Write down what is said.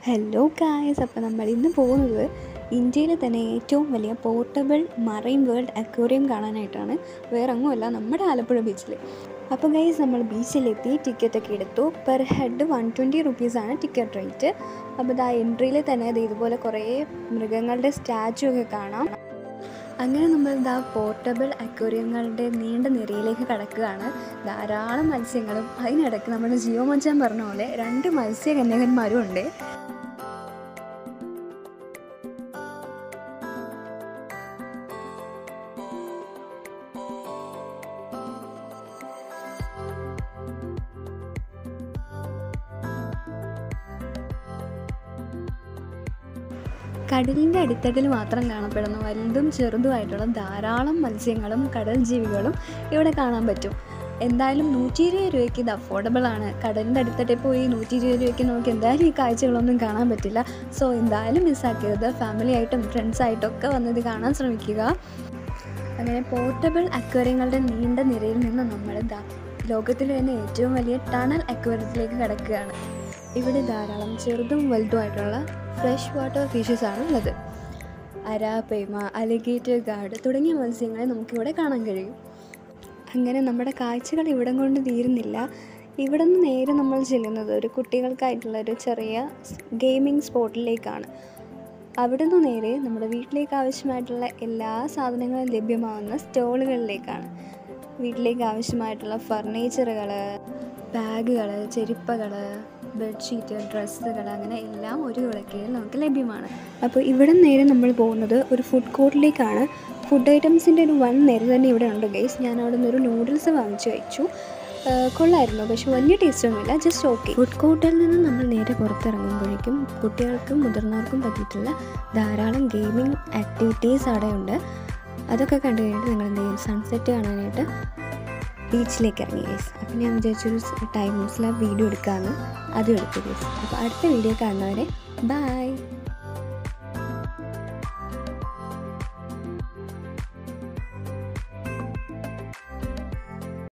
hello guys അപ്പോൾ നമ്മൾ ഇന്ന് പോകുന്നത് ഇന്ത്യയിലെ തന്നെ ഏറ്റവും വലിയ പോർട്ടബിൾ മറൈൻ വേൾഡ് അക്വേറിയം കാണാനായിട്ടാണ് വേറെ ഒന്നുമല്ല നമ്മുടെ ആലപ്പുഴ ബീച്ചിൽ അപ്പോൾ ഗൈസ് നമ്മൾ ബീച്ചിലെത്തി ടിക്കറ്റൊക്കെ എടുത്തു പെർ ഹെഡ് വൺ ട്വൻറ്റി റുപ്പീസാണ് ടിക്കറ്റ് റേറ്റ് അപ്പോൾ ഇതാ എൻട്രിയിൽ തന്നെ ഇത് ഇതുപോലെ കുറേ മൃഗങ്ങളുടെ സ്റ്റാച്ചു ഒക്കെ കാണാം അങ്ങനെ നമ്മൾ ഇതാ പോർട്ടബിൾ അക്വേറിയങ്ങളുടെ നീണ്ട നിരയിലേക്ക് കടക്കുകയാണ് ധാരാളം മത്സ്യങ്ങളും അതിനിടയ്ക്ക് നമ്മുടെ ജിയോ മച്ചാൻ പറഞ്ഞ പോലെ രണ്ട് മത്സ്യകന്യകന്മാരും ഉണ്ട് കടലിൻ്റെ അടിത്തട്ടിൽ മാത്രം കാണപ്പെടുന്ന വലുതും ചെറുതുമായിട്ടുള്ള ധാരാളം മത്സ്യങ്ങളും കടൽ ജീവികളും ഇവിടെ കാണാൻ പറ്റും എന്തായാലും നൂറ്റി ഇരുപത് രൂപയ്ക്ക് ഇത് അഫോർഡബിൾ ആണ് കടലിൻ്റെ അടിത്തട്ടിൽ പോയി നൂറ്റി ഇരുപത് രൂപയ്ക്ക് നമുക്ക് എന്തായാലും ഈ കാഴ്ചകളൊന്നും കാണാൻ പറ്റില്ല സോ എന്തായാലും മിസ്സാക്കരുത് ഫാമിലി ആയിട്ടും ഫ്രണ്ട്സായിട്ടും ഒക്കെ വന്നത് കാണാൻ ശ്രമിക്കുക അങ്ങനെ പോർട്ടബിൾ അക്വേറിയങ്ങളുടെ നീണ്ട നിരയിൽ നിന്ന് നമ്മൾ ദാ ലോകത്തിലെ തന്നെ ഏറ്റവും വലിയ ടണൽ അക്വേറിയത്തിലേക്ക് കിടക്കുകയാണ് ഇവിടെ ധാരാളം ചെറുതും വലുതുമായിട്ടുള്ള ഫ്രഷ് വാട്ടർ ഫിഷസ് ആണ് ഉള്ളത് അരാപൈമ അലിഗേറ്റർ ഗാർഡ് തുടങ്ങിയ മത്സ്യങ്ങളെ നമുക്കിവിടെ കാണാൻ കഴിയും അങ്ങനെ നമ്മുടെ കാഴ്ചകൾ ഇവിടം കൊണ്ട് തീരുന്നില്ല ഇവിടെ നിന്ന് നേരെ നമ്മൾ ചെല്ലുന്നത് ഒരു കുട്ടികൾക്കായിട്ടുള്ള ഒരു ചെറിയ ഗെയിമിംഗ് സ്പോട്ടിലേക്കാണ് അവിടെ നിന്ന് നേരെ നമ്മുടെ വീട്ടിലേക്ക് ആവശ്യമായിട്ടുള്ള എല്ലാ സാധനങ്ങളും ലഭ്യമാവുന്ന സ്റ്റോളുകളിലേക്കാണ് വീട്ടിലേക്ക് ആവശ്യമായിട്ടുള്ള ഫർണിച്ചറുകൾ ബാഗുകൾ ചെരുപ്പകൾ ബെഡ്ഷീറ്റ് ഡ്രസ്സുകൾ അങ്ങനെ എല്ലാം ഒരു വിളക്കയിൽ നമുക്ക് ലഭ്യമാണ് അപ്പോൾ ഇവിടെ നേരെ നമ്മൾ പോകുന്നത് ഒരു ഫുഡ് കോർട്ടിലേക്കാണ് ഫുഡ് ഐറ്റംസിൻ്റെ ഒരു വൺ നിര തന്നെ ഇവിടെ ഉണ്ട് ഗൈസ് ഞാൻ അവിടെ നിന്ന് ഒരു നൂഡിൽസ് വാങ്ങിച്ചു കഴിച്ചു ആഹ് കൊള്ളായിരുന്നു പക്ഷെ വലിയ ടേസ്റ്റ് ഒന്നുമില്ല ജസ്റ്റ് ഓക്കെ ഫുഡ് കോർട്ടിൽ നിന്ന് നമ്മൾ നേരെ പുറത്തിറങ്ങുമ്പോഴേക്കും കുട്ടികൾക്കും മുതിർന്നവർക്കും പറ്റിയിട്ടുള്ള ധാരാളം ഗെയിമിംഗ് ആക്ടിവിറ്റീസ് അവിടെ ഉണ്ട് അതൊക്കെ കണ്ടു കഴിഞ്ഞിട്ട് നിങ്ങൾ എന്ത് ചെയ്യും സൺസെറ്റ് കാണാനായിട്ട് ബീച്ചിലേക്ക് ഇറങ്ങി ഗൈസ് അപ്പം ഞാൻ വിചാരിച്ചൊരു ടൈം വീഡിയോ എടുക്കാമെന്ന് അതും എടുത്തു ഗൈസ് അപ്പോൾ അടുത്ത വീഡിയോ കാണുന്നവരെ ബൈ